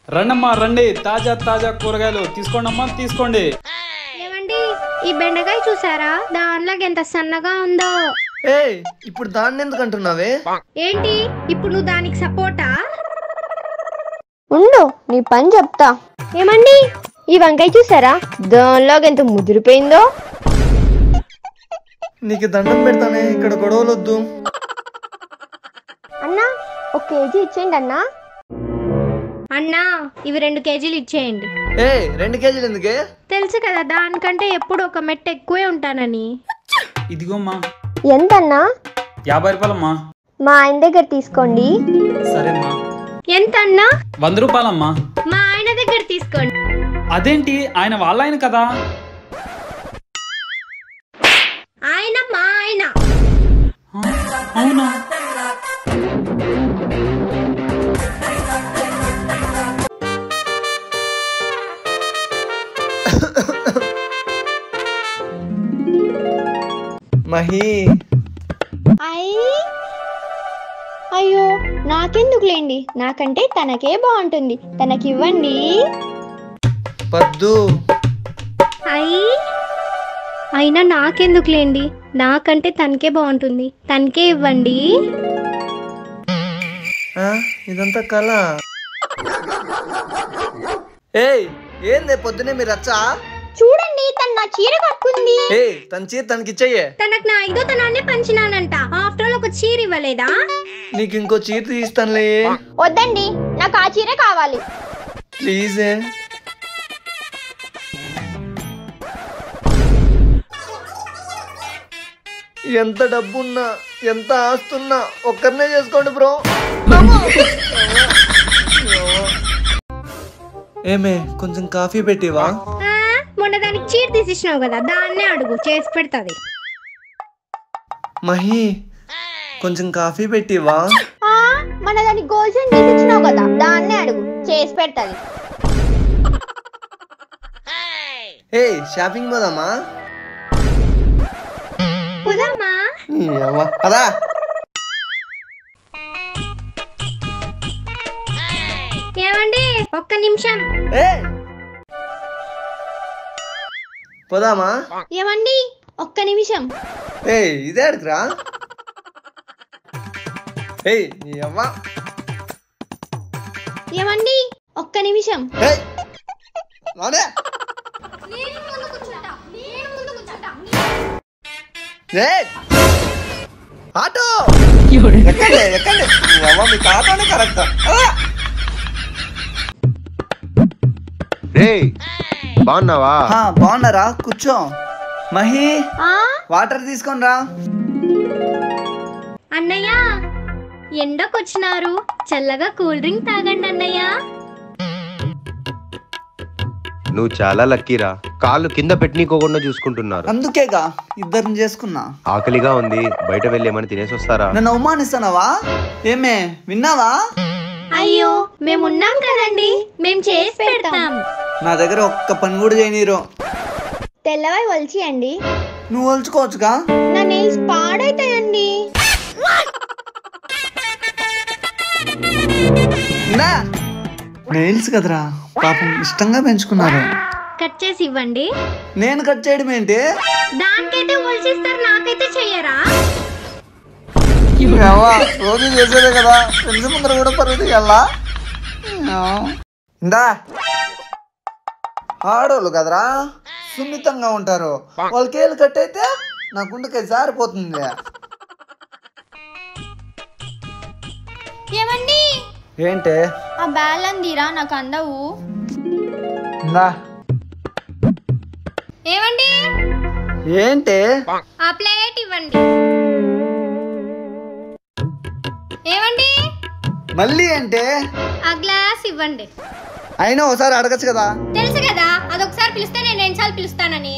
రండమ్మా రండి తాజా తాజా కూరగాయలు తీసుకోండి అమ్మా తీసుకోండి ఏమండి ఈ బెండకాయ చూసారా దానిలోకి ఎంత సన్నగా ఉందో ఏ ఇప్పుడు దాన్ని ఎందుకు అంటున్నావే ఏంటి ఇప్పుడు నువ్వు దానికి సపోర్టా ఉండు నీ పని చెప్తా ఏమండి ఈ వంకాయ చూసారా దానిలోకి ఎంత ముదిరిపోయిందో నీకు దండం పెడతానే ఇక్కడ గొడవలు వద్దు అన్నా ఒక కేజీ ఇచ్చేయండి అన్నా అన్నా ఇవి రెండు కేజీలు ఇచ్చేయండి ఏ రెండు కేజీలు ఎందుకే తెలుసు కదా దానికంటే ఎప్పుడు ఒక మెట్ట ఎక్కువే ఉంటానని ఇదిగోమ్మా ఎంతన్నా యాభై రూపాయలమ్మా మా ఆయన దగ్గర తీసుకోండి సరేమ్మా ఎంత అన్నా వంద రూపాయలమ్మా మా ఆయన దగ్గర తీసుకోండి అదేంటి ఆయన వాళ్ళ ఆయన కదా ఆయన మా ఆయన ఆ, అవునా మహి అయ్యి అయ్యో నాకెందుకులేండి నాకంటే తనకే బాగుంటుంది తనకి ఇవ్వండి పద్దు అయ్యి అయినా నాకెందుకులేండి నాకంటే తనకే బాగుంటుంది తనకే ఇవ్వండి ఆ, ఇదంతా కళ ఏయ్ ఏందే పొద్దునే మీరు రచ్చా చూడండి తను నా చీర కట్టుకుంది ఏ తన చీర తనకి ఇచ్చేయే తనకు నా ఐదో తనాన్ని పంచినానంట ఆఫ్టర్ ఆల్ ఒక చీర ఇవ్వలేదా నీకు ఇంకో చీర తీస్తానులే వద్దండి నాకు ఆ చీర కావాలి ప్లీజ్ ఎంత డబ్బున్నా ఎంత ఆస్తున్నా ఒక్కరినే చేసుకోండి బ్రో ఏమే కొంచెం కాఫీ పెట్టివా ఆ, మొన్న దానికి చీర తీసిచ్చినావు కదా దాన్నే అడుగు చేసి పెడతది మహి కొంచెం కాఫీ పెట్టివా ఆ, మన దాన్ని గోల్చన్ తీసి ఇచ్చినావు కదా దాన్నే అడుగు చేసి పెడతాది ఏ షాపింగ్ పోదామా కుదమ్మా ఈ అవ్వ. పదా ఏమండి ఒక్క నిమిషం ఏ పోదామా ఏమండి ఒక్క నిమిషం ఏ ఇదే అడుగురా ఏయ్ నీ అవ్వ ఏమండి ఒక్క నిమిషం ఏయ్ రానే ఏయ్ ఆటో ఎక్కండి ఎక్కండి నీ అవ్వ మీకు ఆటోనే కరెక్ట్ రే బాగున్నావా బాగున్నారా కూర్చో మహి ఆ వాటర్ తీసుకొని రా అన్నయ్య ఎండకొచ్చినారు చల్లగా కూల్ డ్రింక్ తాగండి అన్నయ్య నువ్వు చాలా లక్కీరా కాళ్ళు కింద పెట్టనీకోకుండా చూసుకుంటున్నారు అందుకేగా ఇద్దరిని చేసుకున్నా ఆకలిగా ఉంది బయట వెళ్ళి ఏమైనా తినేసి వస్తారా నన్ను అవమానిస్తున్నావా ఏమే విన్నావా అయ్యో మేమున్నాం కదండి మేం చేసి పెడతాం నా దగ్గర ఒక్క పని కూడా చేయనీరు తెల్లవాయి ఒలిచియండి నువ్వు వలుచుకోవచ్చుగా నా నెయిల్స్ పాడైతాయండి ఇందా నెయిల్స్ కదరా పాపం ఇష్టంగా పెంచుకున్నారు కట్ చేసి ఇవ్వండి నేను కట్ చేయడం ఏంటి దానికైతే ఒలిచిస్తారు నాకైతే చెయ్యరా ఏవ్వా, రోజు చేసేదే కదా ఫ్రెండ్స్ ముందర కూడా పర్వతి వెళ్ళా ఇందా ఆడోళ్ళు కదరా సున్నితంగా ఉంటారు వాళ్ళకి ఏళ్ళు కట్ అయితే నా గుండెకాయ జారిపోతుంది ఏమండి ఏంటి ఆ బ్యాలందీరా నాకు అందవు ఇందా ఏమండి ఏంటి ఆ ప్లేట్ ఇవ్వండి ఏమండి మళ్ళీ ఏంటి ఆ గ్లాస్ ఇవ్వండి అయినా ఒకసారి అడగచ్చు కదా తెలుసు కదా అదొకసారి పిలిస్తే నేను ఎన్నిసార్లు పిలుస్తానని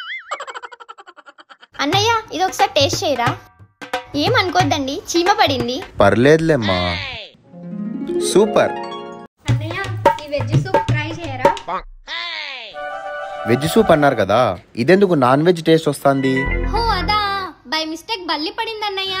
అన్నయ్య ఇది ఒకసారి టేస్ట్ చేయరా ఏమనుకోద్దండి చీమ పడింది పర్లేదులేమ్మా సూపర్ అన్నయ్య ఈ వెజ్ సూప్ ట్రై చేయరా వెజ్ సూప్ అన్నారు కదా ఇదెందుకు నాన్ వెజ్ టేస్ట్ వస్తుంది హో అదా బై మిస్టేక్ బల్లి పడింది అన్నయ్య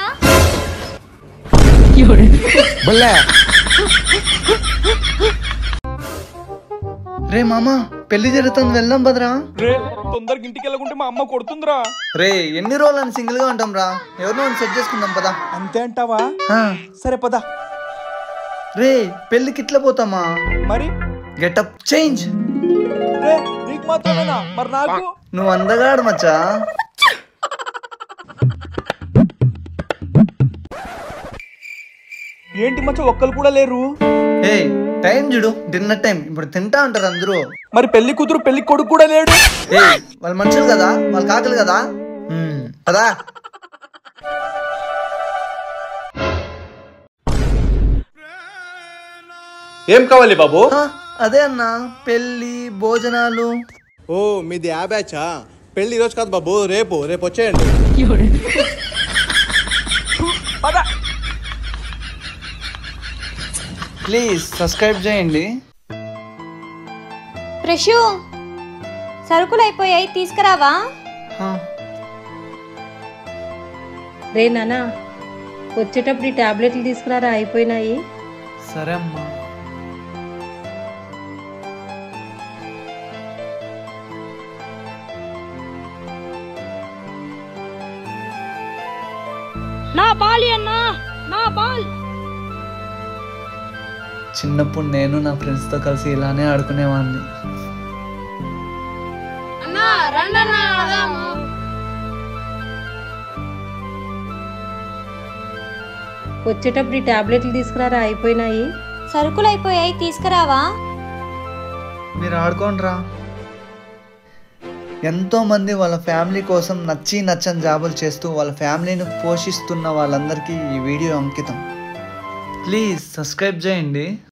రే మామ పెళ్లి జరుగుతుంది వెళ్దాం పదరా రే తొందరగా ఇంటికి వెళ్ళకుంటే మా అమ్మ కొడుతుందిరా రే ఎన్ని రోజులు అని సింగిల్ గా ఉంటాం రా ఎవరినో సెట్ చేసుకుందాం పదా అంతే అంటావా ఆ, సరే పదా రే పెళ్లికి ఇట్లా పోతామా మరి గెటప్ చేంజ్ రే నీకు మాత్రమేనా మరి నాకు నువ్వు అందగాడు మచ్చా ఏంటి మచ్చ ఒక్కరు కూడా లేరు ఏ టైం చూడు డిన్నర్ టైం ఇప్పుడు తింటా ఉంటారు అందరూ మరి పెళ్లి కూతురు పెళ్లి కొడుకు కూడా లేడు ఏ వాళ్ళు మనుషులు కదా వాళ్ళు కాకలు కదా మ్మ్, పదా ఏం కావాలి బాబు ఆ, అదే అన్న పెళ్లి భోజనాలు ఓ మీది ఆ బ్యాచా పెళ్లి ఈరోజు కాదు బాబు రేపు రేపు వచ్చేయండి పదా ప్లీజ్ సబ్స్క్రైబ్ చేయండి ప్రశు సరుకులు అయిపోయాయి తీసుకురావా ఆ, రే నానా వచ్చేటప్పుడు ఈ టాబ్లెట్లు తీసుకురారా అయిపోయినాయి సరే అమ్మా నా బాలి అన్నా నా బాల్ చిన్నప్పుడు నేను నా ఫ్రెండ్స్ తో కలిసి ఇలానే ఆడుకునేవాడిని అన్నా రండన్నా వచ్చేటప్పుడు ఈ టాబ్లెట్లు తీసుకురారా అయిపోయినాయి సరుకులు అయిపోయాయి తీసుకురావా మీరు ఆడుకోండి రా ఎంతో మంది వాళ్ళ ఫ్యామిలీ కోసం నచ్చి నచ్చని జాబులు చేస్తూ వాళ్ళ ఫ్యామిలీని పోషిస్తున్న వాళ్ళందరికీ ఈ వీడియో అంకితం ప్లీజ్ సబ్స్క్రైబ్ చేయండి